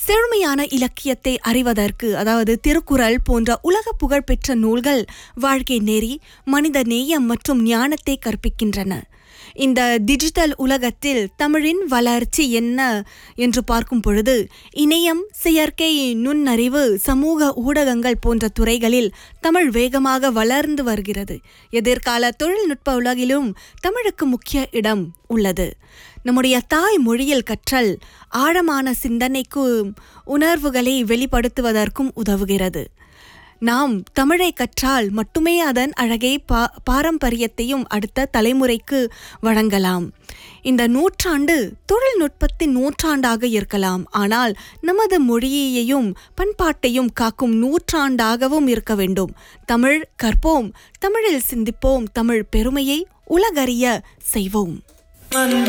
செழுமையான இலக்கியத்தை அறிவதற்கு அதாவது திருக்குறள் போன்ற உலக புகழ்பெற்ற நூல்கள் வாழ்க்கை நெறி மனித நேயம் மற்றும் ஞானத்தை கற்பிக்கின்றன இந்த டிஜிட்டல் உலகத்தில் தமிழின் வளர்ச்சி என்ன என்று பார்க்கும் பொழுது இணையம் செயற்கை நுண்ணறிவு சமூக ஊடகங்கள் போன்ற துறைகளில் தமிழ் வேகமாக வளர்ந்து வருகிறது எதிர்கால தொழில்நுட்ப உலகிலும் தமிழுக்கு முக்கிய இடம் உள்ளது நம்முடைய தாய் மொழியில் கற்றல் ஆழமான சிந்தனைக்கும் உணர்வுகளை வெளிப்படுத்துவதற்கும் உதவுகிறது நாம் தமிழை கற்றால் மட்டுமே அதன் அழகை பா பாரம்பரியத்தையும் அடுத்த தலைமுறைக்கு வழங்கலாம் இந்த நூற்றாண்டு தொழில்நுட்பத்தின் நூற்றாண்டாக இருக்கலாம் ஆனால் நமது மொழியையும் பண்பாட்டையும் காக்கும் நூற்றாண்டாகவும் இருக்க வேண்டும் தமிழ் கற்போம் தமிழில் சிந்திப்போம் தமிழ் பெருமையை உலகறிய செய்வோம்